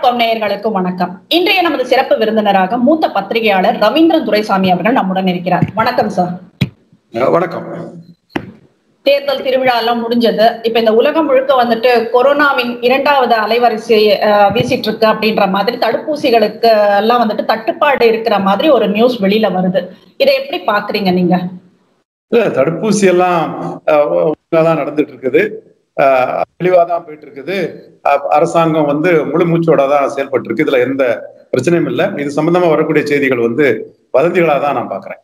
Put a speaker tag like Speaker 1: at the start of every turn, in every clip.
Speaker 1: சமூகம் நேயர்களுக்கு வணக்கம் இன்றைய நமது சிறப்பு விருந்தினராக மூத்த பத்திரிகையாளர் ரவீந்திரன் துரைசாமி அவர்கள் நம்முடன் இருக்கிறார் வணக்கம் சார்
Speaker 2: அஹ் வணக்கம்
Speaker 1: தேர்தல் திருவிழா எல்லாம் முடிஞ்சது இப்ப இந்த உலகம் முழுக்க வந்துட்டு கொரோனாவின் இரண்டாவது அலைவரிசை அஹ், வீசிட்டு இருக்கு அப்படின்ற மாதிரி தடுப்பூசிகளுக்கு எல்லாம் வந்துட்டு தட்டுப்பாடு இருக்கிற மாதிரி ஒரு நியூஸ் வெளியில வருது இதை எப்படி பாக்குறீங்க நீங்க
Speaker 2: இல்ல தடுப்பூசி எல்லாம் அஹ், ஒழுங்கா தான் நடந்துட்டு இருக்குது அஹ், தெளிவா தான் போயிட்டு இருக்குது அஹ், அரசாங்கம் வந்து முழு மூச்சோட தான் செயல்பட்டு இருக்கு இதுல எந்த பிரச்சனையும் இல்லை இது சம்பந்தமா வரக்கூடிய செய்திகள் வந்து வதந்திகளா தான் நான் பாக்குறேன்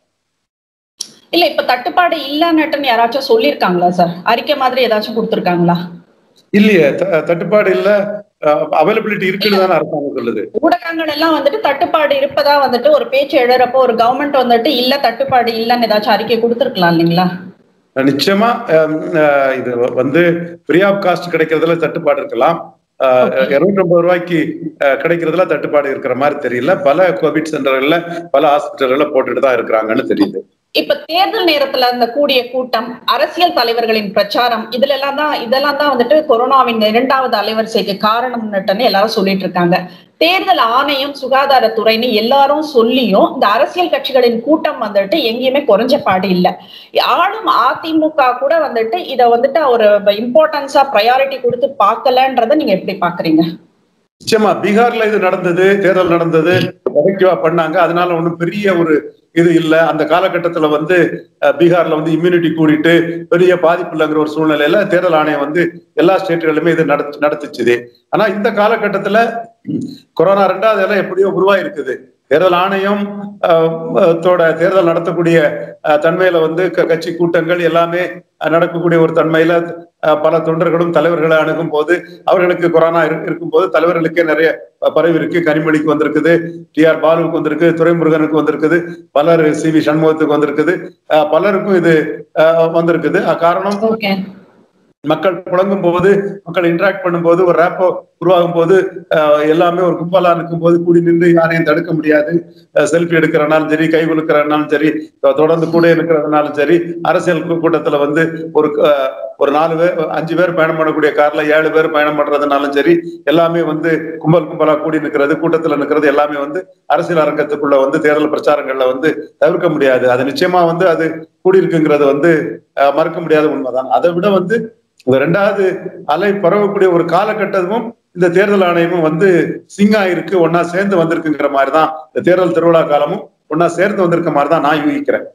Speaker 1: இல்ல இப்ப தட்டுப்பாடு இல்லன்னுட்டுன்னு யாராச்சும் சொல்லியிருக்காங்களா சார் அறிக்கை மாதிரி ஏதாச்சும் கொடுத்திருக்காங்களா
Speaker 2: இல்லையே த- தட்டுப்பாடு இல்ல அவைலபிலிட்டி இருக்குன்னு தானே அரசாங்கம் சொல்லுது
Speaker 1: ஊடகங்கள் எல்லாம் வந்துட்டு தட்டுப்பாடு இருப்பதா வந்துட்டு ஒரு பேச்சு எழுறப்போ ஒரு கவர்மெண்ட் வந்துட்டு இல்ல தட்டுப்பாடு இல்லன்னு ஏதாச்சும் அறிக்கை கொடுத்திருக்கலாம் இல்லைங்களா
Speaker 2: நிச்சயமா அஹ், அஹ், இது வந்து ஃப்ரீ ஆஃப் காஸ்ட் கிடைக்கிறதுல தட்டுப்பாடு இருக்கலாம் இருநூற்றி ஐம்பது ரூபாய்க்கு அஹ், கிடைக்கிறதுல தட்டுப்பாடு இருக்கிற மாதிரி தெரியல பல கோவிட் சென்டர்கள்ல பல ஹாஸ்பிட்டல்கள்ல போட்டுட்டு தான் இருக்கிறாங்கன்னு தெரியுது
Speaker 1: இப்ப தேர்தல் நேரத்துல இந்த கூடிய கூட்டம் அரசியல் தலைவர்களின் பிரச்சாரம் இதுல எல்லாம் தான் இதெல்லாம் தான் வந்துட்டு கொரோனாவின் இரண்டாவது அலைவரிசைக்கு காரணம்னுட்டுன்னு எல்லாரும் சொல்லிட்டு இருக்காங்க தேர்தல் ஆணையம் சுகாதாரத்துறைன்னு எல்லாரும் சொல்லியும் இந்த அரசியல் கட்சிகளின் கூட்டம் வந்துட்டு எங்கேயுமே குறைஞ்ச பாடு இல்ல ஆளும் அதிமுக கூட வந்துட்டு இத வந்துட்டு ஒரு இம்பார்ட்டன்ஸா ப்ரையாரிட்டி கொடுத்து பார்க்கலன்றத நீங்க எப்படி பாக்குறீங்க
Speaker 2: நிச்சயமா பீகார்ல இது நடந்தது தேர்தல் நடந்தது எஃபெக்டிவா பண்ணாங்க அதனால ஒண்ணும் பெரிய ஒரு இது இல்ல அந்த காலகட்டத்துல வந்து அஹ், பீகார்ல வந்து இம்யூனிட்டி கூடிட்டு பெரிய பாதிப்பு இல்லைங்கிற ஒரு சூழ்நிலையில தேர்தல் ஆணையம் வந்து எல்லா ஸ்டேட்டுகளிலுமே இது நடத்து நடத்துச்சுது ஆனா இந்த காலகட்டத்துல ம், கொரோனா ரெண்டாவது எல்லாம் எப்படியோ உருவாயிருக்குது தேர்தல் ஆணையம் அஹ், தோட தேர்தல் நடத்தக்கூடிய அஹ், தன்மையில வந்து க- கட்சி கூட்டங்கள் எல்லாமே அஹ், நடக்கக்கூடிய ஒரு தன்மையில அஹ், பல தொண்டர்களும் தலைவர்களை அணுகும் போது அவர்களுக்கு கொரோனா இரு- இருக்கும்போது தலைவர்களுக்கே நிறைய ப- பரவி இருக்கு கனிமொழிக்கு வந்திருக்குது டி ஆர் பாலுவுக்கு வந்திருக்கு துரைமுருகனுக்கு வந்திருக்குது பலர் சி வி சண்முகத்துக்கு வந்திருக்குது அஹ், பலருக்கும் இது அஹ், வந்திருக்குது அஹ், காரணம்
Speaker 1: ஓகே
Speaker 2: மக்கள் புழங்கும் போது மக்கள் இன்டராக்ட் பண்ணும்போது ஒரு ரேப்போ உருவாகும் போது அஹ், எல்லாமே ஒரு கும்பலா இருக்கும் போது கூடி நின்று யாரையும் தடுக்க முடியாது செல்ஃபி எடுக்கிறனாலும் சரி கை குலுக்கிறனாலும் சரி தொ- தொடர்ந்து கூட இருக்கிறதுனாலும் சரி அரசியல் கூ- கூட்டத்துல வந்து ஒரு அஹ், ஒரு நாலு பேர் அஞ்சு பேர் பயணம் பண்ணக்கூடிய கார்ல ஏழு பேர் பயணம் பண்றதுனாலும் சரி எல்லாமே வந்து கும்பல் கும்பலா கூடி நிற்கிறது கூட்டத்துல நிற்கிறது எல்லாமே வந்து அரசியல் அரங்கத்துக்குள்ள வந்து தேர்தல் பிரச்சாரங்கள்ல வந்து தவிர்க்க முடியாது அது நிச்சயமா வந்து அது கூடியிருக்குங்கிறது வந்து அஹ், மறுக்க முடியாத உண்மைதான் அதை விட வந்து இந்த ரெண்டாவது அலை பரவக்கூடிய ஒரு காலகட்டமும் இந்த தேர்தல் ஆணையமும் வந்து சிங்கா இருக்கு ஒன்னா சேர்ந்து வந்திருக்குங்கிற மாதிரி தான் இந்த தேர்தல் திருவிழா காலமும் ஒன்னா சேர்ந்து வந்திருக்க மாதிரி தான் நான் யூகிக்கிறேன்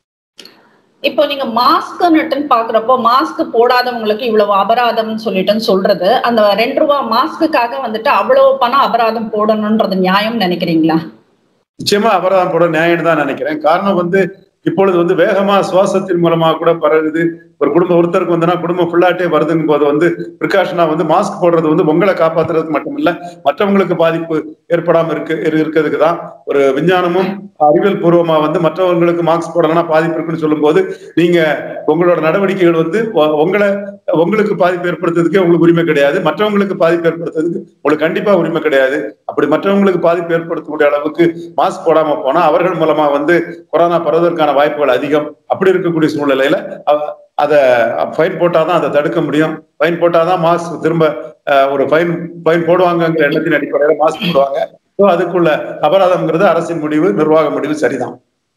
Speaker 1: இப்போ நீங்க மாஸ்க் நட்டுன்னு பாக்குறப்போ மாஸ்க் போடாதவங்களுக்கு இவ்வளவு அபராதம்னு சொல்லிட்டுன்னு சொல்றது அந்த ரெண்டு ரூபா மாஸ்க்குக்காக வந்துட்டு அவ்வளவு பணம் அபராதம் போடணும்ன்றது நியாயம் நினைக்கிறீங்களா
Speaker 2: நிச்சயமா அபராதம் போட நியாயம் தான் நினைக்கிறேன் காரணம் வந்து இப்பொழுது வந்து வேகமா சுவாசத்தின் மூலமா கூட பரவுது ஒரு குடும்பம் ஒருத்தருக்கு வந்துன்னா குடும்பம் ஃபுல்லாட்டே வருதுங்கும் போது வந்து ப்ரிகாஷனா வந்து மாஸ்க் போடுறது வந்து உங்களை காப்பாத்துறதுக்கு மட்டும் இல்ல மற்றவங்களுக்கு பாதிப்பு ஏற்படாம இருக்கு இரு- இருக்கிறதுக்கு தான் ஒரு விஞ்ஞானமும் அறிவியல் பூர்வமா வந்து மற்றவங்களுக்கு மாஸ்க் போடலன்னா பாதிப்பு இருக்குன்னு சொல்லும்போது நீங்க உங்களோட நடவடிக்கைகள் வந்து உ- உங்களை உங்களுக்கு பாதிப்பு ஏற்படுத்துறதுக்கே உங்களுக்கு உரிமை கிடையாது மற்றவங்களுக்கு பாதிப்பு ஏற்படுத்துறதுக்கு உங்களுக்கு கண்டிப்பா உரிமை கிடையாது அப்படி மற்றவங்களுக்கு பாதிப்பு ஏற்படுத்தக்கூடிய அளவுக்கு மாஸ்க் போடாம போனா அவர்கள் மூலமா வந்து கொரோனா பரவுவதற்கான வாய்ப்புகள் அதிகம் அப்படி இருக்கக்கூடிய சூழ்நிலையில அவ- அத ஃபைன் போட்டாதான் அதை தடுக்க முடியும் ஃபைன் போட்டாதான் மாஸ்க் திரும்ப அஹ், ஒரு ஃபைன் ஃபைன் போடுவாங்கங்கிற எண்ணத்தின் அடிப்படையில மாஸ்க் போடுவாங்க ஸோ அதுக்குள்ள அபராதம்ங்கிறது அரசின் முடிவு நிர்வாக முடிவு சரிதான்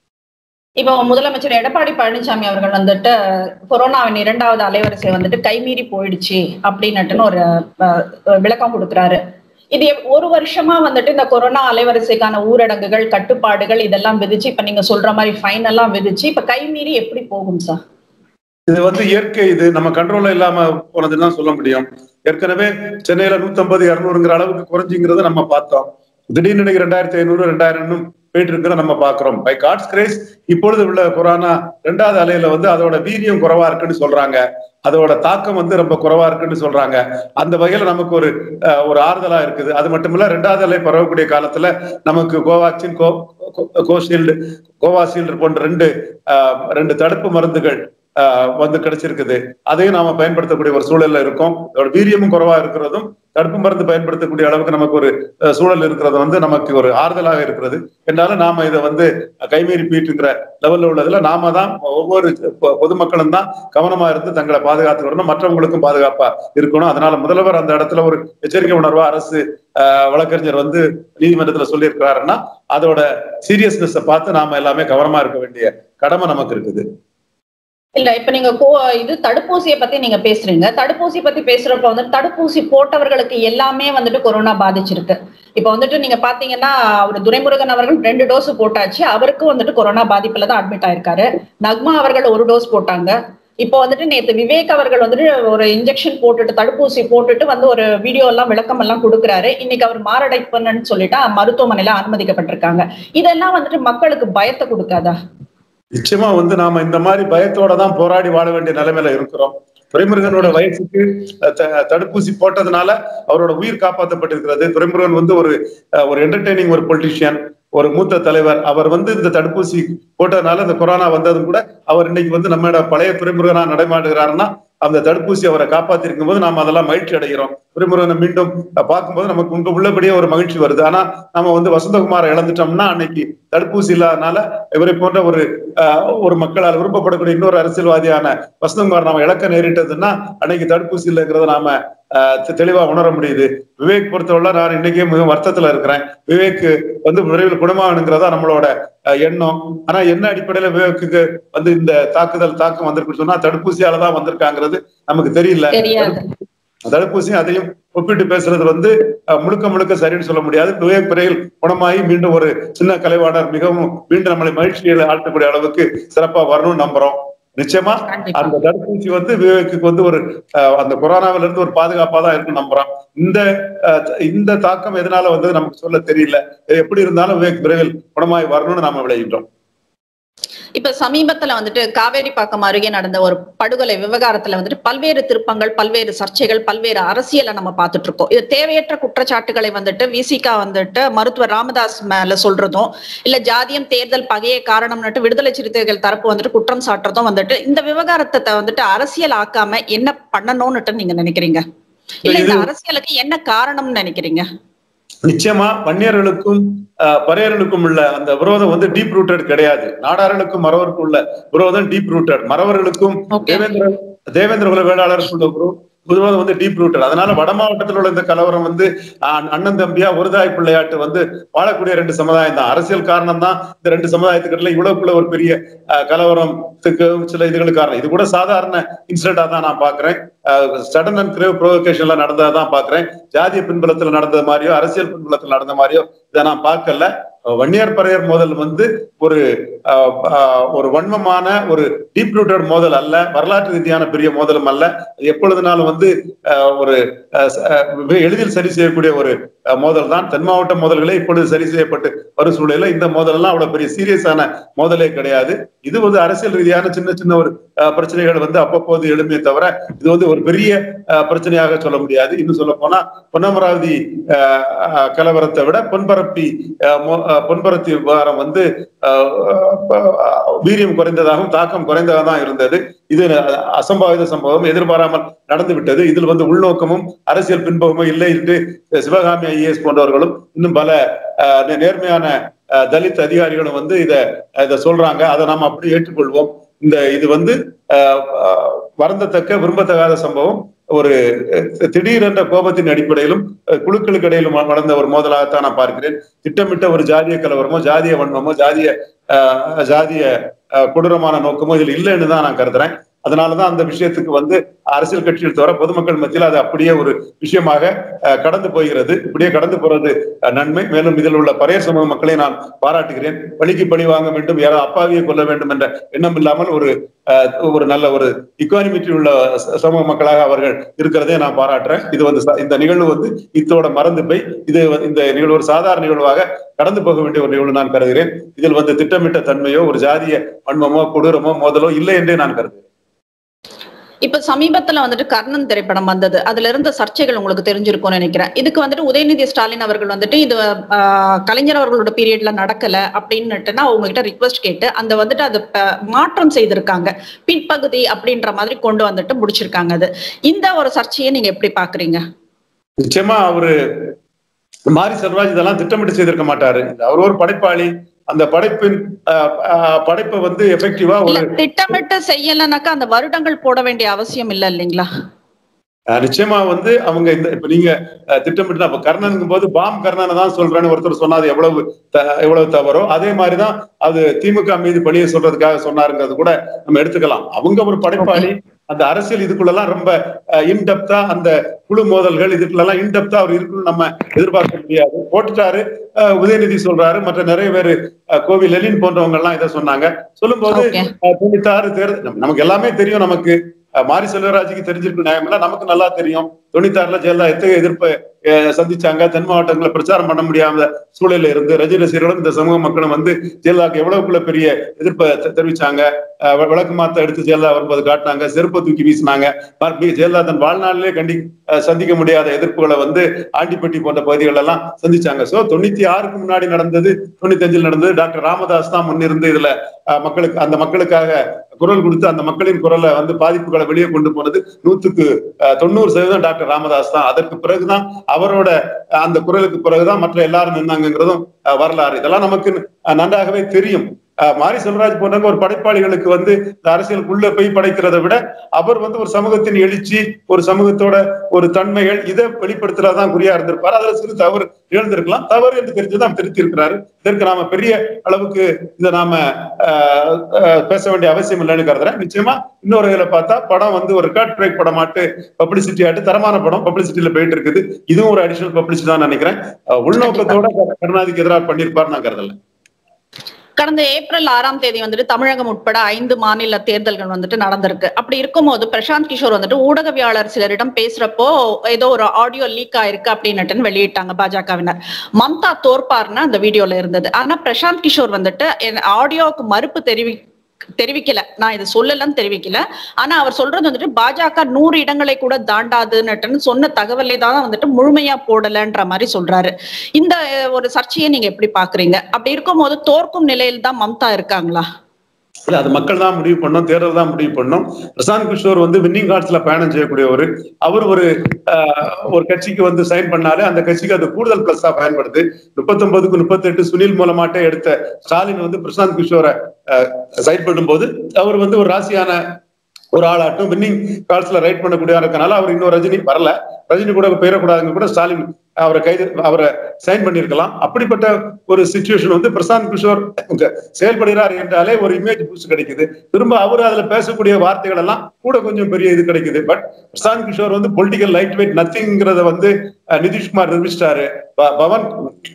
Speaker 1: இப்போ முதலமைச்சர் எடப்பாடி பழனிசாமி அவர்கள் வந்துட்டு கொரோனாவின் இரண்டாவது அலைவரிசை வந்துட்டு கைமீறி போயிடுச்சு அப்படின்னுட்டுன்னு ஒரு அஹ், விளக்கம் கொடுக்குறாரு இது எப்- ஒரு வருஷமா வந்துட்டு இந்த கொரோனா அலைவரிசைக்கான ஊரடங்குகள் கட்டுப்பாடுகள் இதெல்லாம் விதிச்சு இப்ப நீங்க சொல்ற மாதிரி ஃபைன் எல்லாம் விதிச்சு இப்ப கைமீறி எப்படி போகும் சார்
Speaker 2: இது வந்து இயற்கை இது நம்ம கண்ட்ரோல்ல இல்லாம போனதுன்னு தான் சொல்ல முடியும் ஏற்கனவே சென்னையில 150 இருநூறுங்கிற அளவுக்கு குறைஞ்சிங்கிறத நம்ம பார்த்தோம் திடீர்னு இன்னைக்கு ரெண்டாயிரத்தி ஐநூறு ரெண்டாயிரம் போயிட்டு இருக்கிற நம்ம பாக்குறோம் பை காட்ஸ் கிரேஸ் இப்பொழுது உள்ள கொரோனா ரெண்டாவது அலையில வந்து அதோட வீரியம் குறைவா இருக்குன்னு சொல்றாங்க அதோட தாக்கம் வந்து ரொம்ப குறைவா இருக்குன்னு சொல்றாங்க அந்த வகையில நமக்கு ஒரு அஹ், ஒரு ஆறுதலா இருக்குது அது மட்டும் இல்ல ரெண்டாவது அலை பரவக்கூடிய காலத்துல நமக்கு கோவாக்சின் கோ கோ- கோஷீல்டு கோவாஷீல்டு போன்ற ரெண்டு அஹ், ரெண்டு தடுப்பு மருந்துகள் ஆஹ் வந்து கிடைச்சிருக்குது அதையும் நாம பயன்படுத்தக்கூடிய ஒரு சூழல்ல இருக்கோம் அதோட வீரியமும் குறைவா இருக்கிறதும் தடுப்பு மருந்து பயன்படுத்தக்கூடிய அளவுக்கு நமக்கு ஒரு அஹ், சூழல் இருக்கிறது வந்து நமக்கு ஒரு ஆறுதலாக இருக்கிறது என்றாலும் நாம இதை வந்து கைமீறி போயிட்டு லெவல்ல உள்ளதுல நாம தான் ஒவ்வொரு பொ- பொதுமக்களும் தான் கவனமா இருந்து தங்களை பாதுகாத்து வரணும் மற்றவங்களுக்கும் பாதுகாப்பா இருக்கணும் அதனால முதல்வர் அந்த இடத்துல ஒரு எச்சரிக்கை உணர்வா அரசு ஆஹ், வழக்கறிஞர் வந்து நீதிமன்றத்துல சொல்லியிருக்கிறாருன்னா அதோட சீரியஸ்னஸ் பார்த்து நாம எல்லாமே கவனமா இருக்க வேண்டிய கடமை நமக்கு இருக்குது
Speaker 1: இல்ல இப்ப நீங்க கோ இது தடுப்பூசியை பத்தி நீங்க பேசுறீங்க தடுப்பூசி பத்தி பேசுறப்ப வந்து தடுப்பூசி போட்டவர்களுக்கு எல்லாமே வந்துட்டு கொரோனா பாதிச்சிருக்கு இப்ப வந்துட்டு நீங்க பாத்தீங்கன்னா அவர் துரைமுருகன் அவர்கள் ரெண்டு டோஸ் போட்டாச்சு அவருக்கும் வந்துட்டு கொரோனா பாதிப்புல தான் அட்மிட் ஆயிருக்காரு நக்மா அவர்கள் ஒரு டோஸ் போட்டாங்க இப்போ வந்துட்டு நேத்து விவேக் அவர்கள் வந்துட்டு ஒரு இன்ஜெக்ஷன் போட்டுட்டு தடுப்பூசி போட்டுட்டு வந்து ஒரு வீடியோ எல்லாம் விளக்கம் எல்லாம் கொடுக்குறாரு இன்னைக்கு அவர் மாரடைப்புன்னு சொல்லிட்டு மருத்துவமனையில அனுமதிக்கப்பட்டிருக்காங்க இதெல்லாம் வந்துட்டு மக்களுக்கு பயத்தை கொடுக்காதா
Speaker 2: நிச்சயமா வந்து நாம இந்த மாதிரி பயத்தோட தான் போராடி வாழ வேண்டிய நிலைமையில இருக்கிறோம் துரைமுருகனோட வயசுக்கு அஹ், த- தடுப்பூசி போட்டதுனால அவரோட உயிர் காப்பாற்றப்பட்டிருக்கிறது துரைமுருகன் வந்து ஒரு அஹ், ஒரு என்டர்டெய்னிங் ஒரு பொலிட்டிஷியன் ஒரு மூத்த தலைவர் அவர் வந்து இந்த தடுப்பூசி போட்டதுனால இந்த கொரோனா வந்ததும் கூட அவர் இன்னைக்கு வந்து நம்மளோட பழைய துறைமுருகனா நடைமாடுகிறாருன்னா அந்த தடுப்பூசி அவரை காப்பாத்திருக்கும் போது நாம அதெல்லாம் மகிழ்ச்சி அடைகிறோம் துறைமுருகனை மீண்டும் அஹ், பார்க்கும்போது நமக்கு உங்க உள்ளபடியே ஒரு மகிழ்ச்சி வருது ஆனா நம்ம வந்து வசந்தகுமாரை இழந்துட்டோம்னா அன்னைக்கு தடுப்பூசி இல்லாதனால இவரை போன்ற ஒரு ஆஹ், ஒரு மக்களால் விரும்பப்படக்கூடிய இன்னொரு அரசியல்வாதியான வசந்தகுமார் நாம இழக்க நேரிட்டதுன்னா அன்னைக்கு தடுப்பூசி இல்லைங்கிறத நாம ஆஹ், தெ- தெளிவா உணர முடியுது விவேக் பொறுத்தவரை நான் இன்னைக்கே மிகவும் வருத்தத்துல இருக்கிறேன் விவேக் வந்து விரைவில் குணமாகணுங்கிறதா நம்மளோட ஆஹ், எண்ணம் ஆனா என்ன அடிப்படையில விவேக்குக்கு வந்து இந்த தாக்குதல் தாக்கம் வந்திருக்குன்னு சொன்னா தடுப்பூசியால தான் வந்திருக்காங்கிறது நமக்கு தெரியல
Speaker 1: தெரியாது
Speaker 2: தடுப்பூசியும் அதையும் ஒப்பிட்டு பேசுறது வந்து அஹ், முழுக்க முழுக்க சரின்னு சொல்ல முடியாது விவேக் பிறையில் குணமாகி மீண்டும் ஒரு சின்ன கலைவாணர் மிகவும் மீண்டும் நம்மளை மகிழ்ச்சியில் ஆழ்த்தக்கூடிய அளவுக்கு சிறப்பா வரணும்னு நம்புறோம் நிச்சயமா
Speaker 1: கண்டிப்பா
Speaker 2: அந்த தடுப்பூசி வந்து விவேக்குக்கு வந்து ஒரு அஹ், அந்த கொரோனாவில இருந்து ஒரு பாதுகாப்பா தான் இருக்கும் நம்புறோம் இந்த அஹ், இந்த தாக்கம் எதனால வந்தது நமக்கு சொல்ல தெரியல எப்படி இருந்தாலும் விவேக் விரைவில் குணமாய் வரணும்னு நாம விளையிட்டோம்
Speaker 1: இப்ப சமீபத்துல வந்துட்டு காவேரிப்பாக்கம் அருகே நடந்த ஒரு படுகொலை விவகாரத்துல வந்துட்டு பல்வேறு திருப்பங்கள் பல்வேறு சர்ச்சைகள் பல்வேறு அரசியலை நம்ம பார்த்துட்டு இருக்கோம் இது தேவையற்ற குற்றச்சாட்டுகளை வந்துட்டு விசிகா வந்துட்டு மருத்துவர் ராமதாஸ் மேல சொல்றதும் இல்ல ஜாதியம் தேர்தல் பகைய காரணம்னுட்டு விடுதலை சிறுத்தைகள் தரப்பு வந்துட்டு குற்றம் சாட்டுறதும் வந்துட்டு இந்த விவகாரத்தை வந்துட்டு அரசியல் ஆக்காம என்ன பண்ணணும்னுட்டு நீங்க நினைக்கிறீங்க இல்ல இந்த
Speaker 2: இது-
Speaker 1: அரசியலுக்கு என்ன காரணம்னு நினைக்கிறீங்க
Speaker 2: நிச்சயமா வன்னியர்களுக்கும் அஹ், பறையர்களுக்கும் உள்ள அந்த விரோதம் வந்து டீப் ரூட்டட் கிடையாது நாடார்களுக்கும் மறவருக்கும் உள்ள விரோதம் டீப் ரூட்டட் மறவர்களுக்கும்
Speaker 1: ஓகே
Speaker 2: தேவேந்திர தேவேந்திர குல வேளாளருக்கும் உள்ள விரோ- விரோதம் வந்து டீப் ரூட்டட் அதனால வட மாவட்டத்தில் உள்ள இந்த கலவரம் வந்து அஹ், அண்ணன் தம்பியா ஒருதாய் பிள்ளையாட்டு வந்து வாழக்கூடிய ரெண்டு சமுதாயம் தான் அரசியல் காரணம் தான் இந்த ரெண்டு சமுதாயத்துக்கிட்ட இவ்வளவுக்குள்ள ஒரு பெரிய அஹ், கலவரத்துக்கு சில இதுகளுக்கு காரணம் இது கூட சாதாரண இன்சிடென்டா தான் நான் பாக்குறேன் சடன் அண்ட் கிரேவ் ப்ரொவோகேஷன்ல நடந்ததை தான் பாக்குறேன் ஜாதிய பின்புலத்துல நடந்தது மாதிரியோ அரசியல் பின்புலத்துல நடந்த மாதிரியோ இதை நான் பார்க்கல அஹ் வன்னியர் பறையர் மோதல் வந்து ஒரு அஹ், அஹ், ஒரு வன்மமான ஒரு டீப் ரூட்டட் மோதல் அல்ல வரலாற்று ரீதியான பெரிய மோதலும் அல்ல எப்பொழுதுனாலும் வந்து அஹ், ஒரு அஹ், ச- அஹ், எளிதில் சரி செய்யக்கூடிய ஒரு அஹ், மோதல் தான் தென் மாவட்ட மோதல்களே இப்பொழுது சரி செய்யப்பட்டு வரும் சூழலில் இந்த மோதல் எல்லாம் அவ்வளவு பெரிய சீரியஸான மோதலே கிடையாது இது வந்து அரசியல் ரீதியான சின்ன சின்ன ஒரு அஹ், பிரச்சனைகள் வந்து அவ்வப்போது எழுமே தவிர இது வந்து ஒரு பெரிய அஹ், பிரச்சனையாக சொல்ல முடியாது இன்னும் சொல்ல போனா பொன்னமராவதி அஹ், அஹ், கலவரத்தை விட பொன்பரப்பி அஹ், மோ- அஹ், பொன்பரப்பி விவகாரம் வந்து அஹ், அஹ், வீரியம் குறைந்ததாகவும் தாக்கம் குறைந்ததாக தான் இருந்தது இது அஹ், அசம்பாவித சம்பவம் எதிர்பாராமல் நடந்து விட்டது இதில் வந்து உள்நோக்கமும் அரசியல் பின்பகமும் இல்லை என்று சிவகாமி ஐஏஎஸ் போன்றவர்களும் இன்னும் பல அஹ், நே- நேர்மையான அஹ், தலித் அதிகாரிகளும் வந்து இத இத சொல்றாங்க அதை நாம் அப்படி ஏற்றுக்கொள்வோம் இந்த இது வந்து அஹ், அஹ், வருந்தத்தக்க விரும்பத்தகாத சம்பவம் ஒரு அஹ், திடீரென்ற கோபத்தின் அடிப்படையிலும் அஹ், குழுக்களுக்கு இடையிலும் நடந்த ஒரு மோதலாகத்தான் நான் பார்க்கிறேன் திட்டமிட்ட ஒரு ஜாதிய கலவரமோ ஜாதிய வன்மமோ ஜாதிய அஹ், ஜாதிய அஹ், கொடூரமான நோக்கமோ இதில் இல்லைன்னு தான் நான் கருதுறேன் அதனாலதான் அந்த விஷயத்துக்கு வந்து அரசியல் கட்சிகள் தவிர பொதுமக்கள் மத்தியில் அது அப்படியே ஒரு விஷயமாக அஹ், கடந்து போகிறது இப்படியே கடந்து போறது அஹ், நன்மை மேலும் இதில் உள்ள பழைய சமூக மக்களை நான் பாராட்டுகிறேன் பழிக்கு பழி வாங்க வேண்டும் யாராவது அப்பாவியை கொல்ல வேண்டும் என்ற எண்ணம் இல்லாமல் ஒரு அஹ், ஒரு நல்ல ஒரு இக்குவானிமிட்டி உள்ள ச- சமூக மக்களாக அவர்கள் இருக்கிறதே நான் பாராட்டுறேன் இது வந்து ச- இந்த நிகழ்வு வந்து இத்தோட மறந்து போய் இது வந்து- இந்த நிகழ்வு ஒரு சாதாரண நிகழ்வாக கடந்து போக வேண்டிய ஒரு நிகழ்வு நான் கருதுகிறேன் இதில் வந்து திட்டமிட்ட தன்மையோ ஒரு ஜாதிய வன்மமோ கொடூரமோ மோதலோ இல்லை என்றே நான் கருதுகிறேன்
Speaker 1: இப்ப சமீபத்துல வந்துட்டு கர்ணன் திரைப்படம் வந்தது அதுல இருந்த சர்ச்சைகள் உங்களுக்கு தெரிஞ்சிருக்கும்னு நினைக்கிறேன் இதுக்கு வந்துட்டு உதயநிதி ஸ்டாலின் அவர்கள் வந்துட்டு இது ஆஹ், கலைஞர் அவர்களோட பீரியட்ல நடக்கல அப்படின்னுட்டுனா அவங்க கிட்ட ரிக்வெஸ்ட் கேட்டு அந்த வந்துட்டு அது ப- மாற்றம் செய்திருக்காங்க பின்பகுதி அப்படின்ற மாதிரி கொண்டு வந்துட்டு முடிச்சிருக்காங்க அது இந்த ஒரு சர்ச்சையை நீங்க எப்படி பாக்குறீங்க
Speaker 2: நிச்சயமா அவரு மாரி செல்வராஜ் இதெல்லாம் திட்டமிட்டு செய்திருக்க மாட்டாரு அவர் ஒரு படைப்பாளி அந்த படைப்பின் அஹ், அஹ், படைப்பை வந்து எஃபெக்டிவா
Speaker 1: இல்ல
Speaker 2: ஒரு
Speaker 1: திட்டமிட்டு செய்யலைனாக்கா அந்த வருடங்கள் போட வேண்டிய அவசியம் இல்ல இல்லைங்களா
Speaker 2: அஹ், நிச்சயமா வந்து அவங்க இந்த இப்ப நீங்க அஹ், திட்டமிட்டு அப்ப கர்ணனுங்கும் போது பாம் கர்ணனை தான் சொல்றேன்னு ஒருத்தர் சொன்னாது எவ்வளவு த- எவ்வளவு தவறோ அதே மாதிரிதான் அது திமுக மீது பழிய சொல்றதுக்காக சொன்னாருங்கிறது கூட நம்ம எடுத்துக்கலாம் அவங்க ஒரு படைப்பாளி அந்த அரசியல் இதுக்குள்ளெல்லாம் ரொம்ப இன்டெப்தா அந்த குழு மோதல்கள் இதுக்குள்ளெல்லாம் இன்டெப்தா அவர் இருக்குன்னு நம்ம எதிர்பார்க்க முடியாது போட்டுட்டாரு அஹ், உதயநிதி சொல்றாரு மற்ற நிறைய பேர் கோவில் லெலின் போன்றவங்க எல்லாம் இதை சொன்னாங்க சொல்லும்போது
Speaker 1: Okay.
Speaker 2: அஹ், தொண்ணூத்தாறு தேர்தல் நம்ம- நமக்கு எல்லாமே தெரியும் நமக்கு அஹ், மாரி செல்வராஜுக்கு தெரிஞ்சிருக்கு நியாயம் இல்ல நமக்கு நல்லா தெரியும் தொண்ணூத்தாறுல ஜெயலலிதா எத்தகைய எதிர்ப்பை அஹ், சந்திச்சாங்க தென் மாவட்டங்களை பிரச்சாரம் பண்ண முடியாத சூழல்ல இருந்து ரஜி ரசிகர்களும் இந்த சமூக மக்களும் வந்து ஜெயலலிதாக்கு எவ்வளவுக்குள்ள பெரிய எதிர்ப்பை தெ- தெரிவிச்சாங்க அஹ், வ- விளக்கு மாத்த எடுத்து ஜெயலலிதா வரும்போது காட்டினாங்க செருப்பை தூக்கி வீசினாங்க மறுபடியும் ஜெயலலிதா தன் வாழ்நாளிலே கண்டி அஹ், சந்திக்க முடியாத எதிர்ப்புகளை வந்து ஆண்டிப்பட்டி போன்ற பகுதிகள் எல்லாம் சந்திச்சாங்க சோ தொண்ணூத்தி ஆறுக்கு முன்னாடி நடந்தது தொண்ணூத்தி அஞ்சில் நடந்தது டாக்டர் ராமதாஸ் தான் முன்னிருந்து இதுல அஹ், மக்களுக்கு அந்த மக்களுக்காக குரல் கொடுத்து அந்த மக்களின் குரலை வந்து பாதிப்புகளை வெளியே கொண்டு போனது நூத்துக்கு அஹ், தொண்ணூறு சதவீதம் டாக்டர் ராமதாஸ் தான் அதற்கு பிறகுதான் அவரோட அஹ், அந்த குரலுக்கு பிறகுதான் மற்ற எல்லாரும் நின்னாங்கிறதும் அஹ், வரலாறு இதெல்லாம் நமக்கு அஹ், நன்றாகவே தெரியும் அஹ், மாரி செல்வராஜ் போன்றவங்க ஒரு படைப்பாளிகளுக்கு வந்து இந்த அரசியலுக்குள்ள போய் படைக்கிறதை விட அவர் வந்து ஒரு சமூகத்தின் எழுச்சி ஒரு சமூகத்தோட ஒரு தன்மைகள் இதை வெளிப்படுத்துறதான் குறியா இருந்திருப்பாரு அதுல சிறு தவறு இழந்திருக்கலாம் தவறு என்று தெரிஞ்சுதான் திருத்தி இருக்கிறாரு இதற்கு நாம பெரிய அளவுக்கு இதை நாம ஆஹ், ஆஹ், பேச வேண்டிய அவசியம் இல்லைன்னு கருதுறேன் நிச்சயமா இன்னொரு இதுல பார்த்தா படம் வந்து ஒரு ரெக்கார்ட் பிரேக் படமாட்டு பப்ளிசிட்டி ஆட்டு தரமான படம் பப்ளிசிட்டியில போயிட்டு இருக்குது இதுவும் ஒரு அடிஷனல் பப்ளிசிட்டி தான் நினைக்கிறேன் ஆஹ், உள்நோக்கத்தோட கருணாநிதிக்கு எதிராக பண்ணியிருப்பாரு நான் கருதல
Speaker 1: கடந்த ஏப்ரல் ஆறாம் தேதி வந்துட்டு தமிழகம் உட்பட ஐந்து மாநில தேர்தல்கள் வந்துட்டு நடந்திருக்கு அப்படி இருக்கும்போது பிரசாந்த் கிஷோர் வந்துட்டு ஊடகவியாளர் சிலரிடம் பேசுறப்போ ஏதோ ஒரு ஆடியோ லீக் ஆயிருக்கு அப்படின்னுட்டு வெளியிட்டாங்க பாஜகவினர் மம்தா தோற்பார்னு அந்த வீடியோல இருந்தது ஆனா பிரசாந்த் கிஷோர் வந்துட்டு என் ஆடியோவுக்கு மறுப்பு தெரிவி தெரிவிக்கல நான் இது சொல்லலன்னு தெரிவிக்கல ஆனா அவர் சொல்றது வந்துட்டு பாஜக நூறு இடங்களை கூட தாண்டாதுன்னுட்டுன்னு சொன்ன தகவலை தான் வந்துட்டு முழுமையா போடலன்ற மாதிரி சொல்றாரு இந்த அஹ், ஒரு சர்ச்சையை நீங்க எப்படி பாக்குறீங்க அப்படி இருக்கும்போது தோற்கும் நிலையில் தான் மம்தா இருக்காங்களா
Speaker 2: இல்ல அது மக்கள் தான் முடிவு பண்ணோம் தேர்தல் தான் முடிவு பண்ணோம் பிரசாந்த் கிஷோர் வந்து வின்னிங் கார்ட்ஸ்ல பயணம் செய்யக்கூடியவர் அவர் ஒரு ஆஹ், ஒரு கட்சிக்கு வந்து சைன் பண்ணாலே அந்த கட்சிக்கு அது கூடுதல் பிளஸ்ஸா பயன்படுது முப்பத்தொன்பதுக்கு முப்பத்தெட்டு சுனில் மூலமாட்டே எடுத்த ஸ்டாலின் வந்து பிரசாந்த் கிஷோரை சைன் பண்ணும்போது அவர் வந்து ஒரு ராசியான ஒரு ஆளாட்டும் வின்னிங் கால்ஸ்ல ரைட் பண்ணக்கூடிய இருக்கனால அவர் இன்னும் ரஜினி வரல ரஜினி கூட பெயரக்கூடாதுங்க கூட ஸ்டாலின் அவரை கைது அவரை சைன் பண்ணியிருக்கலாம் அப்படிப்பட்ட ஒரு சுச்சுவேஷன் வந்து பிரசாந்த் கிஷோர் செயல்படுகிறார் என்றாலே ஒரு இமேஜ் பூஸ்ட் கிடைக்குது திரும்ப அவர் அதுல பேசக்கூடிய வார்த்தைகள் எல்லாம் கூட கொஞ்சம் பெரிய இது கிடைக்குது பட் பிரசாந்த் கிஷோர் வந்து பொலிட்டிக்கல் லைட் வெயிட் நத்திங்கிறத வந்து அஹ், நிதிஷ்குமார் நிரூபிச்சிட்டாரு ப- பவன்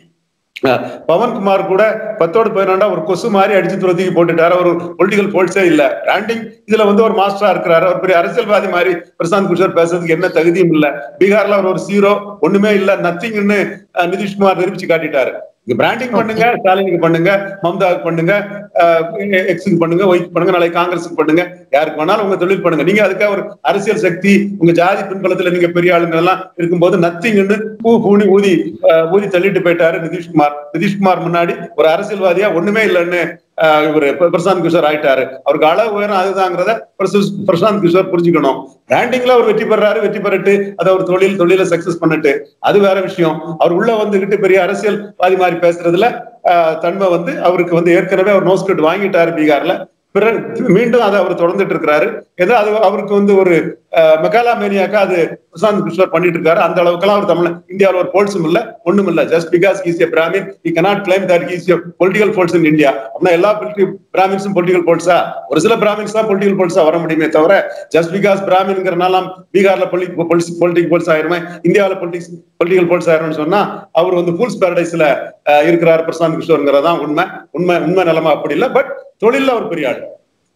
Speaker 2: அஹ், பவன்குமார் கூட பத்தோடு பதினொன்றா ஒரு கொசு மாதிரி அடிச்சு துரத்திக்கு போட்டுட்டாரு ஒரு பொலிட்டிக்கல் போல்ஸே இல்ல பிராண்டிங் இதுல வந்து ஒரு மாஸ்டரா இருக்கிறாரு ஒரு பெரிய அரசியல்வாதி மாதிரி பிரசாந்த் கிஷோர் பேசுறதுக்கு என்ன தகுதியும் இல்ல பீகார்ல அவர் ஒரு ஜீரோ ஒண்ணுமே இல்ல நத்திங்னு அஹ், நிதிஷ்குமார் நிரூபிச்சு காட்டிட்டாரு இங்க பிராண்டிங் பண்ணுங்க ஸ்டாலினுக்கு பண்ணுங்க மம்தாவுக்கு பண்ணுங்க எக்ஸுக்கு பண்ணுங்க ஒய்க்கு பண்ணுங்க நாளைக்கு காங்கிரஸுக்கு பண்ணுங்க யாருக்கு வேணாலும் உங்க தொழில் பண்ணுங்க நீங்க அதுக்காக ஒரு அரசியல் சக்தி உங்க ஜாதி பின்பலத்துல நீங்க பெரிய ஆளுங்க எல்லாம் இருக்கும்போது நத்திங்னு பூ பூனி ஊதி அஹ், ஊதி தள்ளிட்டு போயிட்டாரு நிதிஷ்குமார் நிதிஷ்குமார் முன்னாடி ஒரு அரசியல்வாதியா ஒண்ணுமே இல்லைன்னு அஹ், இவரு பி- பிரசாந்த் கிஷோர் ஆயிட்டாரு அவருக்கு அளவு உயரம் அதுதாங்கிறத பிரசு- பிரசாந்த் கிஷோர் புரிஞ்சுக்கணும் பிராண்டிங்ல அவர் வெற்றி பெறாரு வெற்றி பெறட்டு அதை அவர் தொழில் தொழில சக்சஸ் பண்ணிட்டு அது வேற விஷயம் அவர் உள்ள வந்துகிட்டு பெரிய அரசியல்வாதி மாதிரி பேசுறதுல அஹ், தன்மை வந்து அவருக்கு வந்து ஏற்கனவே அவர் நோஸ்கட் வாங்கிட்டாரு பீகார்ல பிறகு மீண்டும் அதை அவர் தொடர்ந்துட்டு இருக்கிறாரு ஏதோ அது அவருக்கு வந்து ஒரு மெகாலா மேனியாக்கா அது பிரசாந்த் கிஷோர் பண்ணிட்டு இருக்காரு அந்த அளவுக்குலாம் அவர் தமிழ் இந்தியாவில் ஒரு போல்ஸும் இல்ல ஒண்ணும் இல்ல just because is a Brahmin he cannot claim that is political polls in India அப்படின்னா எல்லா பிராமின்ஸும் பொலிட்டிகல் போல்ஸா ஒரு சில பிராமின்ஸ் தான் பொலிட்டிகல் போல்ஸா வர முடியுமே தவிர ஜஸ்ட் பிகாஸ் பிராமின்ங்கிறனால பீகார்ல பொலிட்டிகல் போல்ஸ் ஆயிருமே இந்தியாவில் பொலிட்டிக்ஸ் பொலிட்டிகல் போல்ஸ் ஆயிரும்னு சொன்னா அவர் வந்து ஃபூல்ஸ் பாரடைஸ்ல இருக்கிறார் பிரசாந்த் கிஷோர்ங்கிறதான் உண்மை உண்மை உண்மை நிலைமை அப்படி இல்லை பட் தொழில்ல அவர் பெரிய ஆள்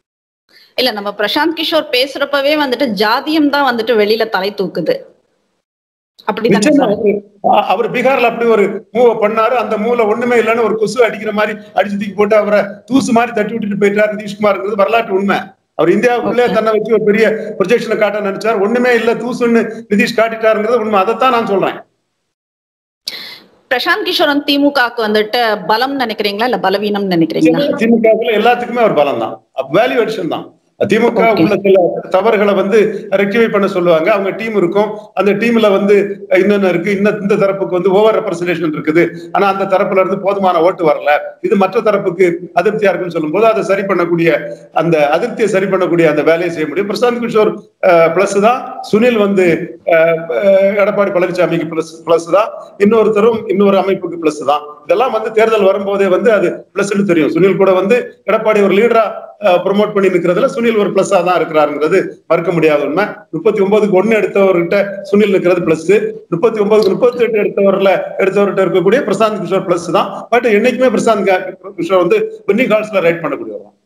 Speaker 1: இல்ல நம்ம பிரசாந்த் கிஷோர் பேசுறப்பவே வந்துட்டு ஜாதியம் தான் வந்துட்டு வெளியில தலை தூக்குது அப்படிதானே
Speaker 2: நிச்சயமா
Speaker 1: சார்
Speaker 2: அவரு- அ- அவர் பீகார்ல அப்படி ஒரு மூவ பண்ணாரு அந்த மூவ்ல ஒண்ணுமே இல்லைன்னு ஒரு கொசு அடிக்கிற மாதிரி அடிச்சு தூக்கி போட்டு அவரை தூசு மாதிரி தட்டி விட்டுட்டு போயிட்டாரு நிதிஷ்குமார்ங்கிறது வரலாற்று உண்மை அவர் இந்தியாவுக்குள்ளே
Speaker 1: Okay.
Speaker 2: தன்னை வச்சு ஒரு பெரிய ப்ரொஜெக்ஷனை காட்ட நினைச்சார் ஒண்ணுமே இல்ல தூசுன்னு நிதிஷ் காட்டிட்டாருங்கிறது உண்மை அதைத்தான் நான் சொல்றேன்
Speaker 1: பிரசாந்த் கிஷோரன் திமுகக்கு வந்துட்டு பலம் நினைக்கிறீங்களா இல்ல பலவீனம் நினைக்கிறீங்களா
Speaker 2: திமுகவுல எல்லாத்துக்குமே அவர் பலம் தான் வேல்யூ அடிஷன் தான் திமுக
Speaker 1: Okay.
Speaker 2: உள்ள சில தவறுகளை வந்து ரெக்டிஃபை பண்ண சொல்லுவாங்க அவங்க டீம் இருக்கும் அந்த டீம்ல வந்து இன்னொன்னு இருக்கு இந்த இந்த தரப்புக்கு வந்து ஓவர் ரெப்ரசன்டேஷன் இருக்குது ஆனா அந்த தரப்புல இருந்து போதுமான ஓட்டு வரல இது மற்ற தரப்புக்கு அதிருப்தியா இருக்குன்னு சொல்லும்போது அதை சரி பண்ணக்கூடிய அந்த அதிருப்தியை சரி பண்ணக்கூடிய அந்த வேலையை செய்ய முடியும் பிரசாந்த் கிஷோர் பிளஸ் தான் சுனில் வந்து அஹ், அஹ், எடப்பாடி பழனிசாமிக்கு பிளஸ் பிளஸ் தான் இன்னொருத்தரும் இன்னொரு அமைப்புக்கு பிளஸ் தான் இதெல்லாம் வந்து தேர்தல் வரும்போதே வந்து அது பிளஸ்ன்னு தெரியும் சுனில் கூட வந்து எடப்பாடி ஒரு லீடரா ப்ரொமோட் பண்ணி நிக்கிறதுல சுனில் ஒரு பிளஸ்ஸா தான் இருக்கிறாருங்கிறது மறுக்க முடியாத உண்மை முப்பத்தி ஒன்பதுக்கு ஒண்ணு எடுத்தவர்கிட்ட சுனில் இருக்கிறது பிளஸ் முப்பத்தி ஒன்பதுக்கு முப்பத்தி எட்டு எடுத்தவர்ல எடுத்தவர்கிட்ட இருக்கக்கூடிய பிரசாந்த் கிஷோர் பிளஸ் தான் பட் என்னைக்குமே பிரசாந்த் கா- கிஷோர் வந்து வின்னிங் கால்ஸ்ல ரைட் பண்ணக்கூடியவர் தான்.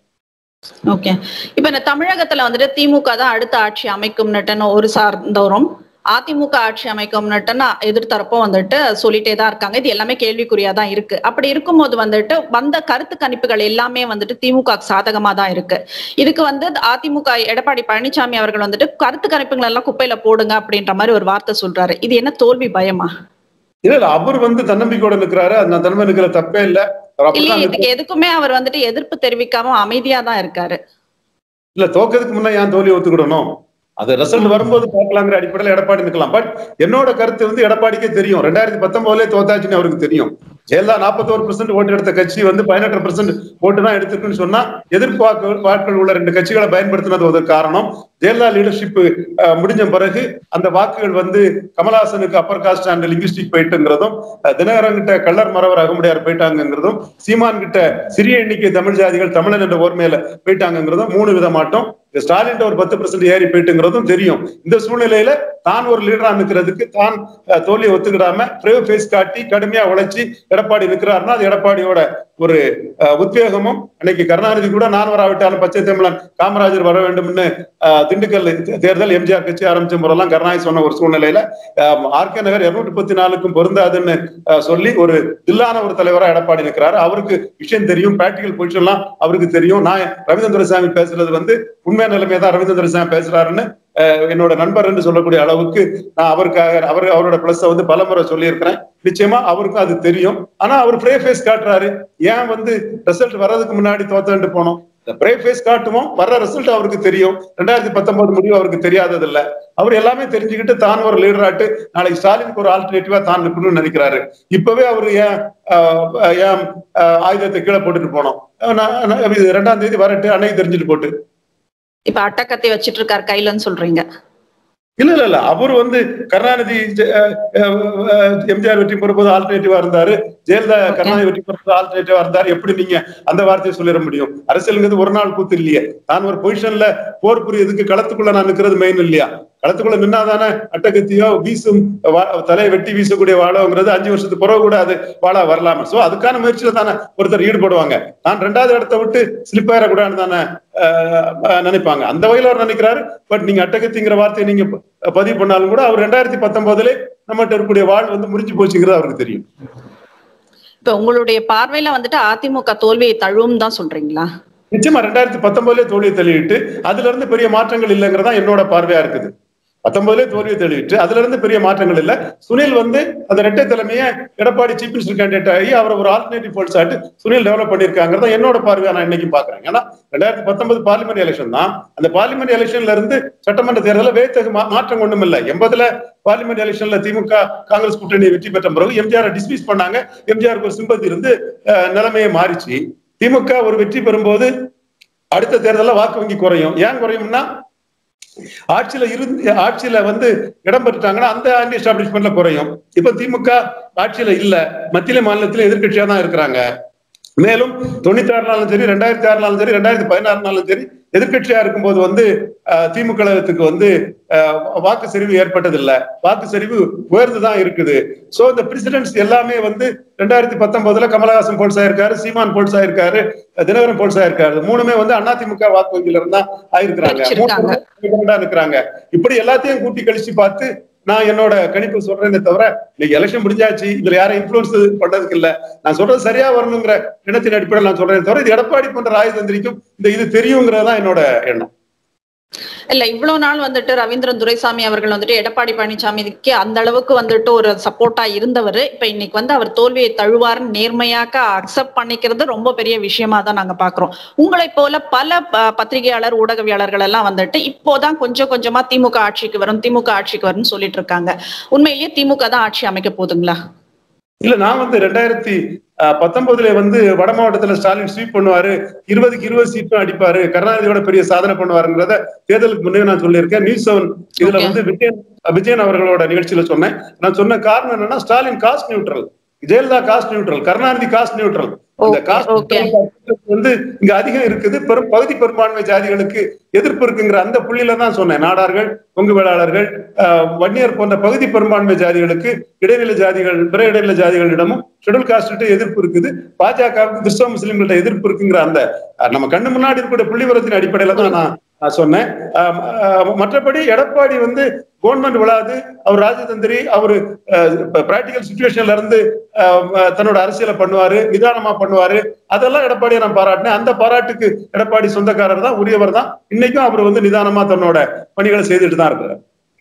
Speaker 1: ஓகே இப்ப இந்த தமிழகத்துல வந்துட்டு திமுக தான் அடுத்த ஆட்சி அமைக்கும்னுட்டுன்னு ஒரு சார்ந்தவரும் அதிமுக ஆட்சி அமைக்கும்னுட்டுன்னு எதிர்த்தரப்பும் வந்துட்டு சொல்லிட்டே தான் இருக்காங்க இது எல்லாமே கேள்விக்குறியா தான் இருக்கு அப்படி இருக்கும்போது வந்துட்டு வந்த கருத்து கணிப்புகள் எல்லாமே வந்துட்டு திமுக சாதகமா தான் இருக்கு இதுக்கு வந்து அதிமுக எடப்பாடி பழனிசாமி அவர்கள் வந்துட்டு கருத்து கணிப்புகள் எல்லாம் குப்பையில போடுங்க அப்படின்ற மாதிரி ஒரு வார்த்தை சொல்றாரு இது என்ன தோல்வி பயமா
Speaker 2: இல்ல இல்ல அவர் வந்து தன்னம்பிக்கையோட நிக்கிறாரு அந்த தன்மை நிக்கிற தப்பே இல்ல அவர்
Speaker 1: இல்லையே
Speaker 2: அப்படிதான்
Speaker 1: இதுக்கு எதுக்குமே அவர் வந்துட்டு எதிர்ப்பு தெரிவிக்காம அமைதியா தான் இருக்காரு
Speaker 2: இல்ல தோக்கிறதுக்கு முன்ன ஏன் தோல்வி ஒத்துக்கிடணும் அது ரிசல்ட் வரும்போது பார்க்கலாங்கிற அடிப்படையில் எடப்பாடி நிக்கலாம் பட் என்னோட கருத்து வந்து எடப்பாடிக்கே தெரியும் ரெண்டாயிரத்தி பத்தொன்பதுலேயே தோத்தாச்சுன்னு அவருக்கு தெரியும் ஜெயலலிதா நாற்பத்தோரு பெர்சென்ட் ஓட்டு எடுத்த கட்சி வந்து பதினெட்டு பெர்சென்ட் ஓட்டு தான் எடுத்திருக்குன்னு சொன்னா எதிர்ப்பு வாக்கு வாக்குகள் உள்ள ரெண்டு கட்சிகளை பயன்படுத்தினது ஒரு காரணம் ஜெயலலிதா லீடர்ஷிப் முடிஞ்ச பிறகு அந்த வாக்குகள் வந்து கமலஹாசனுக்கு அப்பர் காஸ்ட் அண்ட் லிங்குஸ்டிக் போயிட்டுங்கிறதும் அஹ், தினகரன் கிட்ட கள்ளர் மறவர் அகமுடையார் போயிட்டாங்கிறதும் சீமான் கிட்ட சிறிய எண்ணிக்கை தமிழ் ஜாதிகள் தமிழன் என்ற ஓர்மையில போயிட்டாங்கிறதும் மூணு விதமாட்டம் ஸ்டாலின் ஒரு பத்து பெர்சென்ட் ஏறி போயிட்டுங்கிறதும் தெரியும் இந்த சூழ்நிலையில தான் ஒரு லீடரா நிக்கிறதுக்கு தான் அஹ், தோல்வியை ஒத்துக்கிடாம பிரேவ் ஃபேஸ் காட்டி கடுமையா உழைச்சி எடப்பாடி நிக்கிறாருன்னா அது எடப்பாடியோட ஒரு அஹ், உத்வேகமும் அன்னைக்கு கருணாநிதி கூட நான் வராவிட்டாலும் பச்சை தமிழன் காமராஜர் வர வேண்டும்னு அஹ், திண்டுக்கல் தே- தேர்தல் எம்ஜிஆர் கட்சி ஆரம்பிச்ச முறையெல்லாம் கருணாநிதி சொன்ன ஒரு சூழ்நிலையில ஆர்கே நகர் இருநூற்றி முப்பத்தி நாலுக்கும் பொருந்தாதுன்னு அஹ், சொல்லி ஒரு தில்லான ஒரு தலைவரா எடப்பாடி நிற்கிறாரு அவருக்கு விஷயம் தெரியும் பிராக்டிகல் பொசிஷன்லாம் அவருக்கு தெரியும் நான் ரவீந்திர துரைசாமி பேசுறது வந்து உண்மை நிலைமையை தான் ரவீந்திர துரைசாமி பேசுறாருன்னு அஹ், என்னோட நண்பர் என்று சொல்லக்கூடிய அளவுக்கு நான் அவருக்காக அவர் அவரோட பிளஸ் வந்து பலமுறை சொல்லியிருக்கிறேன் நிச்சயமா அவருக்கும் அது தெரியும் ஆனா அவர் பிரே ஃபேஸ் காட்டுறாரு ஏன் வந்து ரிசல்ட் வர்றதுக்கு முன்னாடி தோத்தண்டு போனோம் பிரே ஃபேஸ் காட்டுவோம் வர்ற ரிசல்ட் அவருக்கு தெரியும் ரெண்டாயிரத்தி பத்தொன்பது முடிவு அவருக்கு தெரியாதது இல்ல அவர் எல்லாமே தெரிஞ்சுக்கிட்டு தான் ஒரு லீடராட்டு நாளைக்கு ஸ்டாலினுக்கு ஒரு ஆல்டர்னேட்டிவா தான் இருக்கணும்னு நினைக்கிறாரு இப்பவே அவர் ஏன் ஆஹ், ஏன் ஆஹ், ஆயுதத்தை கீழே போட்டுட்டு போனோம் அஹ் நான் நான் இது ரெண்டாம் தேதி வரட்டு அன்னைக்கு தெரிஞ்சுட்டு போட்டு
Speaker 1: இப்ப அட்டக்கத்தை வச்சிட்டு இருக்காரு கையிலன்னு சொல்றீங்க
Speaker 2: இல்ல இல்ல இல்ல அவர் வந்து கருணாநிதி ஜெ- அஹ், அஹ், எம்ஜிஆர் வெற்றி பெறும்போது ஆல்டர்னேட்டிவா இருந்தாரு ஜெயலலிதா கருணாநிதி வெற்றி பெறும்போது ஆல்டர்னேட்டிவா இருந்தாரு எப்படி நீங்க அந்த வார்த்தையை சொல்லிட முடியும் அரசியலுங்கிறது ஒரு நாள் கூத்து இல்லையே நான் ஒரு பொசிஷன்ல போர் புரியதுக்கு களத்துக்குள்ள நான் நிக்கிறது மெயின் இல்லையா களத்துக்குள்ள நின்னாதானே அட்டகத்தியோ வீசும் வா- தலையை வெட்டி வீசக்கூடிய வாழோங்கிறது அஞ்சு வருஷத்துக்கு பிறகு கூட அது வாழா வரலாமா சோ அதுக்கான முயற்சியில தானே ஒருத்தர் ஈடுபடுவாங்க நான் ரெண்டாவது இடத்த விட்டு ஸ்லிப் ஆயிடக்கூடாதுன்னு தானே அஹ், அஹ், நினைப்பாங்க அந்த வகையில அவர் நினைக்கிறாரு பட் நீங்க அட்டகத்திங்கிற வார்த்தையை நீங்க ப- பதிவு பண்ணாலும் கூட அவர் ரெண்டாயிரத்தி பத்தொன்பதுல நம்மகிட்ட இருக்கக்கூடிய வாழ் வந்து முறிஞ்சு போச்சுங்கிறது அவருக்கு தெரியும்
Speaker 1: இப்ப உங்களுடைய பார்வையில வந்துட்டு அதிமுக தோல்வியை தழுவும் தான் சொல்றீங்களா
Speaker 2: நிச்சயமா ரெண்டாயிரத்தி பத்தொன்பதுல தோல்வியை தள்ளிட்டு அதுல இருந்து பெரிய மாற்றங்கள் இல்லைங்கிறதா என்னோட பார்வையா இருக்குது பத்தொன்பதுல தோல்வியை தள்ளிட்டு அதுல இருந்து பெரிய மாற்றங்கள் இல்ல சுனில் வந்து அந்த ரெட்டை தலைமையை எடப்பாடி சீஃப் மினிஸ்டர் கேண்டிடேட் ஆகி அவரை ஒரு ஆல்டர்னேட்டிவ் போல்ஸ் ஆட்டு சுனில் டெவலப் பண்ணிருக்காங்கிறத என்னோட பார்வையா நான் இன்னைக்கு பாக்குறேன் ஏன்னா ரெண்டாயிரத்தி பத்தொன்பது பார்லிமெண்ட் எலெக்ஷன் தான் அந்த பார்லிமெண்ட் எலெக்ஷன்ல இருந்து சட்டமன்ற தேர்தலில் வேத்தகு மா- மாற்றம் ஒண்ணும் இல்ல எண்பதுல பார்லிமெண்ட் எலெக்ஷன்ல திமுக காங்கிரஸ் கூட்டணி வெற்றி பெற்ற பிறகு எம்ஜிஆர் டிஸ்மிஸ் பண்ணாங்க எம்ஜிஆருக்கு ஒரு சிம்பத்தி இருந்து அஹ், நிலைமையை மாறிச்சு திமுக ஒரு வெற்றி பெறும்போது அடுத்த தேர்தலில் வாக்கு வங்கி குறையும் ஏன் குறையும்னா ஆட்சியில இருந்து ஆட்சியில வந்து இடம் பெற்றுட்டாங்கன்னா அந்த ஆன்டி எஸ்டாப்ளிஷ்மெண்ட்ல குறையும் இப்ப திமுக ஆட்சியில இல்ல மத்தியில மாநிலத்தில எதிர்க்கட்சியா தான் இருக்கிறாங்க மேலும் தொண்ணூத்தி ஆறுனாலும் சரி ரெண்டாயிரத்தி ஆறுனாலும் சரி ரெண்டாயிரத்தி பதினாறுனாலும் சரி எதிர்க்கட்சியா இருக்கும்போது வந்து அஹ், திமுக கழகத்துக்கு வந்து அஹ், வாக்கு சரிவு ஏற்பட்டதில்லை வாக்கு சரிவு உயர்ந்துதான் இருக்குது சோ இந்த பிரசிடென்ட்ஸ் எல்லாமே வந்து ரெண்டாயிரத்தி பத்தொன்பதுல கமலஹாசன் போல்ஸ் ஆயிருக்காரு சீமான் போல்ஸ் ஆயிருக்காரு தினகரன் போல்ஸ் ஆயிருக்காரு மூணுமே வந்து அதிமுக வாக்கு வங்கியில இருந்தா ஆயிருக்கிறாங்க
Speaker 1: பிரிச்சிருக்காங்க.
Speaker 2: independent-ஆ இருக்கிறாங்க இப்படி எல்லாத்தையும் கூட்டி கழிச்சு பார்த்து நான் என்னோட கணிப்பு சொல்றேனே தவிர இன்னைக்கு எலெக்ஷன் முடிஞ்சாச்சு இதுல யாரும் இன்ஃபுளுன்ஸ் பண்றதுக்கு இல்ல நான் சொல்றது சரியா வரணுங்கிற எண்ணத்தின் அடிப்படையில் நான் சொல்றேன் தவிர இது எடப்பாடி போன்ற ராஜதந்திரிக்கும் இந்த இது தெரியுங்கிறதுதான் என்னோட எண்ணம்
Speaker 1: இல்ல இவ்வளவு நாள் வந்துட்டு ரவீந்திரன் துரைசாமி அவர்கள் வந்துட்டு எடப்பாடி பழனிசாமிக்கு அந்த அளவுக்கு வந்துட்டு ஒரு சப்போர்ட்டா இருந்தவர் இப்ப இன்னைக்கு வந்து அவர் தோல்வியை தழுவாருன்னு நேர்மையாக்க அக்செப்ட் பண்ணிக்கிறது ரொம்ப பெரிய விஷயமா தான் நாங்க பாக்குறோம் உங்களை போல பல ப- பத்திரிகையாளர் ஊடகவியாளர்கள் எல்லாம் வந்துட்டு இப்போதான் கொஞ்சம் கொஞ்சமா திமுக ஆட்சிக்கு வரும் திமுக ஆட்சிக்கு வரும்னு சொல்லிட்டு இருக்காங்க உண்மையிலேயே திமுக தான் ஆட்சி அமைக்க போதுங்களா
Speaker 2: இல்ல நான் வந்து ரெண்டாயிரத்தி அஹ், பத்தொன்பதுல வந்து வட மாவட்டத்துல ஸ்டாலின் ஸ்வீப் பண்ணுவாரு இருபதுக்கு இருபது சீட்டும் அடிப்பாரு கருணாநிதியோட பெரிய சாதனை பண்ணுவாருங்கிறத தேர்தலுக்கு முன்னே நான் சொல்லியிருக்கேன் நியூஸ் செவன் இதுல
Speaker 1: Okay.
Speaker 2: வந்து விஜயன் விஜயன் அவர்களோட நிகழ்ச்சியில சொன்னேன் நான் சொன்ன காரணம் என்னன்னா Stalin caste neutral Jayalalithaa caste neutral Karunanidhi caste neutral அந்த
Speaker 1: Okay,
Speaker 2: காஸ்ட்
Speaker 1: okay.
Speaker 2: வந்து இங்க அதிகம் இருக்குது பெரும் பகுதி பெரும்பான்மை ஜாதிகளுக்கு எதிர்ப்பு இருக்குங்கிற அந்த புள்ளியில தான் சொன்னேன் நாடார்கள் கொங்கு வேளாளர்கள் ஆஹ், வன்னியர் போன்ற பகுதி பெரும்பான்மை ஜாதிகளுக்கு இடைநிலை ஜாதிகள் பிற இடைநிலை ஜாதிகளிடமும் ஷெட்யூல் காஸ்ட் எதிர்ப்பு இருக்குது பாஜகவுக்கு கிறிஸ்தவ முஸ்லிம்கள்ட்ட எதிர்ப்பு இருக்குங்கிற அந்த அஹ், நம்ம கண்ணு முன்னாடி இருக்கிற புள்ளிவரத்தின் அடிப்படையில தான் நான் நான் சொன்னேன் ஆஹ், ஆஹ், மற்றபடி எடப்பாடி வந்து கவர்மெண்ட் விழாது அவர் ராஜதந்திரி அவர் பிராக்டிக்கல் சுச்சுவேஷன்ல இருந்து ஆஹ், தன்னோட அரசியலை பண்ணுவாரு நிதானமா பண்ணுவாரு அதெல்லாம் எடப்பாடியை நான் பாராட்டினேன் அந்த பாராட்டுக்கு எடப்பாடி சொந்தக்காரர் தான் உரியவர் தான் இன்னைக்கும் அவர் வந்து நிதானமா தன்னோட பணிகளை செய்துட்டு தான் இருக்கிறார்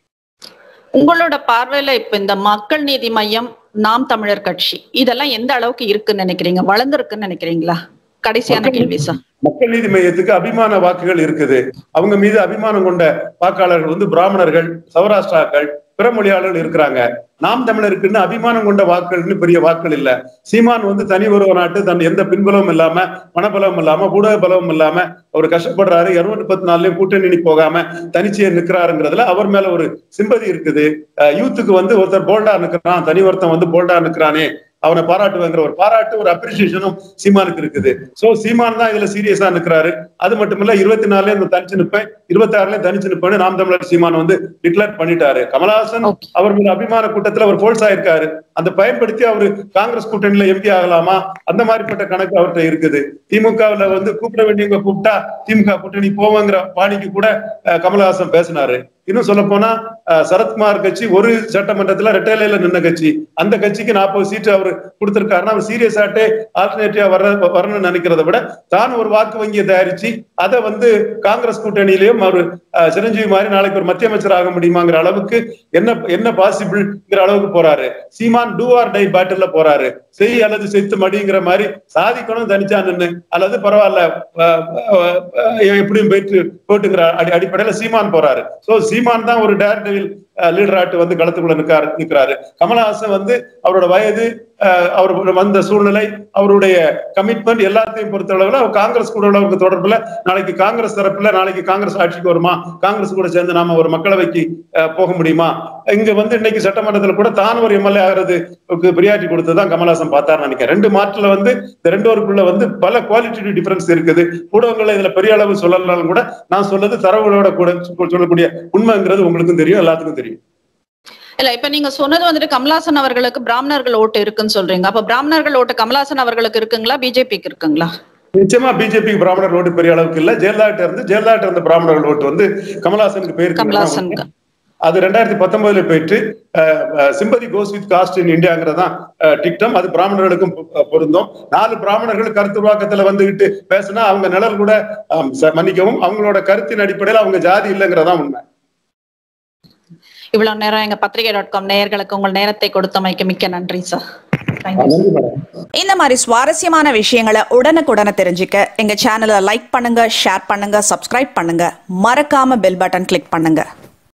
Speaker 1: உங்களோட பார்வையில இப்ப இந்த மக்கள் நீதி மையம் நாம் தமிழர் கட்சி இதெல்லாம் எந்த அளவுக்கு இருக்குன்னு நினைக்கிறீங்க வளர்ந்துருக்குன்னு நினைக்கிறீங்களா கடைசியான
Speaker 2: மக்கள்
Speaker 1: கேள்வி சார்
Speaker 2: மக்கள் நீதி மையத்துக்கு அபிமான வாக்குகள் இருக்குது அவங்க மீது அபிமானம் கொண்ட வாக்காளர்கள் வந்து பிராமணர்கள் சௌராஷ்டிராக்கள் பிற மொழியாளர்கள் இருக்கிறாங்க நாம் தமிழருக்குன்னு அபிமானம் கொண்ட வாக்குகள்னு பெரிய வாக்குகள் இல்ல சீமான் வந்து தனி ஒருவ நாட்டு தன் எந்த பின்பலமும் இல்லாம பணபலமும் இல்லாம ஊடக பலமும் இல்லாம அவர் கஷ்டப்படுறாரு இருநூத்தி பத்து நாள்லயும் கூட்டணி போகாம தனிச்சையா நிக்கிறாருங்கிறதுல அவர் மேல ஒரு சிம்பதி இருக்குது அஹ் யூத்துக்கு வந்து ஒருத்தர் போல்டா நிக்கிறான் தனி ஒருத்தன் வந்து போல்டா நிக்கிறானே அவனை பாராட்டுவேங்கிற ஒரு பாராட்டு ஒரு அப்ரிசியேஷனும் சீமானுக்கு இருக்குது சோ சீமான் தான் இதுல சீரியஸா நிக்கிறாரு அது மட்டும் இல்ல இருபத்தி நாலுல இந்த தனிச்சு நிப்பேன் இருபத்தி ஆறுல தனிச்சு நிப்பேன்னு நாம் தமிழர் சீமான் வந்து டிக்ளேர் பண்ணிட்டாரு கமலஹாசன்
Speaker 1: Okay.
Speaker 2: அவர் மீது அபிமான கூட்டத்துல அவர் போல்ஸ் ஆயிருக்காரு அந்த பயன்படுத்தி அவரு காங்கிரஸ் கூட்டணியில எம்பி ஆகலாமா அந்த மாதிரிப்பட்ட கணக்கு அவர்கிட்ட இருக்குது திமுகவுல வந்து கூப்பிட வேண்டியவங்க கூப்பிட்டா திமுக கூட்டணி போவாங்கிற பாணிக்கு கூட அஹ், கமலஹாசன் பேசினாரு இன்னும் சொல்ல போனா அஹ், சரத்குமார் கட்சி ஒரு சட்டமன்றத்துல ரெட்டையில நின்ன கட்சி அந்த கட்சிக்கு நாற்பது சீட்டு அவர் கொடுத்திருக்காருன்னா அவர் சீரியஸ் ஆட்டே ஆல்டர்னேட்டிவா வர வரணும்னு நினைக்கிறத விட தான் ஒரு வாக்கு வங்கியை தயாரிச்சு அதை வந்து காங்கிரஸ் கூட்டணியிலையும் அவர் அஹ், சிரஞ்சீவி மாதிரி நாளைக்கு ஒரு மத்திய அமைச்சர் ஆக முடியுமாங்கிற அளவுக்கு என்ன என்ன பாசிபிள்ங்கிற அளவுக்கு போறாரு சீமான் டூ ஆர் டை பேட்டில்ல போறாரு செய் அல்லது செத்து மடிங்கிற மாதிரி சாதிக்கணும் தனிச்சா நின்னு அல்லது பரவாயில்ல அஹ், அஹ், அஹ், எப்படியும் போயிட்டு போட்டுங்கிற அடி அடிப்படையில சீமான் போறாரு சோ சீமான் தான் ஒரு டேர் டெவில் லீடர் ஆட்டு வந்து களத்துக்குள்ள நிற்காரு நிற்கிறாரு கமலஹாசன் வந்து அவரோட வயது அஹ், அவர் வந்த சூழ்நிலை அவருடைய கமிட்மெண்ட் எல்லாத்தையும் பொறுத்தளவுல அவர் காங்கிரஸ் கூட உள்ளவருக்கு தொடர்புல நாளைக்கு காங்கிரஸ் தரப்புல நாளைக்கு காங்கிரஸ் ஆட்சிக்கு வருமா காங்கிரஸ் கூட சேர்ந்து நாம ஒரு மக்களவைக்கு அஹ், போக முடியுமா இங்க வந்து இன்னைக்கு சட்டமன்றத்துல கூட தான் ஒரு எம்எல்ஏ ஆகிறது பிரியாரிட்டி கொடுத்ததான் கமலஹாசன் பார்த்தாருன்னு நினைக்கிறேன் ரெண்டு மாற்றுல வந்து இந்த ரெண்டு பேருக்குள்ள வந்து பல குவாலிட்டி டிஃபரன்ஸ் இருக்குது ஊடகங்கள்ல இதுல பெரிய அளவு சொல்லலாம் கூட நான் சொல்றது தரவுகளோட கூட சொல்லக்கூடிய உண்மைங்கிறது உங்களுக்கும் தெரியும் எல்லாத்துக்கும் தெரியும்
Speaker 1: இல்ல இப்ப நீங்க சொன்னது வந்துட்டு கமலாசன் அவர்களுக்கு பிராமணர்கள் ஓட்டு இருக்குன்னு சொல்றீங்க அப்ப பிராமணர்கள் ஓட்டு கமலாசன் அவர்களுக்கு இருக்குங்களா பிஜேபிக்கு இருக்குங்களா
Speaker 2: நிச்சயமா பிஜேபி பிராமணர் ஓட்டு பெரிய அளவுக்கு இல்ல ஜெயலலிதா இருந்து ஜெயலலிதா இருந்த பிராமணர்கள் ஓட்டு வந்து கமலஹாசனுக்கு பேருக்கு
Speaker 1: கமலாசனுக்கு
Speaker 2: அது ரெண்டாயிரத்தி பத்தொன்பதுல போயிட்டு sympathy goes with caste in இந்தியாங்கிறதான் டிக்டம் அது பிராமணர்களுக்கும் பொ- பொருந்தும் நாலு பிராமணர்கள் கருத்து வாக்கத்துல வந்துகிட்டு பேசினா அவங்க நிழல் கூட ஆம், ச- மன்னிக்கவும் அவங்களோட கருத்தின் அடிப்படையில் அவங்க ஜாதி இல்லைங்கிறதான் உண்மை
Speaker 1: இவ்வளவு நேரம் எங்க பத்திரிகை டாட் காம் நேயர்களுக்கு உங்கள் நேரத்தை கொடுத்தமைக்கு மிக்க நன்றி சார் தேங்க்யூ
Speaker 2: நன்றி மேடம்
Speaker 3: இந்த மாதிரி சுவாரஸ்யமான விஷயங்களை உடனுக்குடனே தெரிஞ்சுக்க எங்க சேனலை லைக் பண்ணுங்க ஷேர் பண்ணுங்க சப்ஸ்கிரைப் பண்ணுங்க மறக்காம பெல் பட்டன் கிளிக் பண்ணுங்க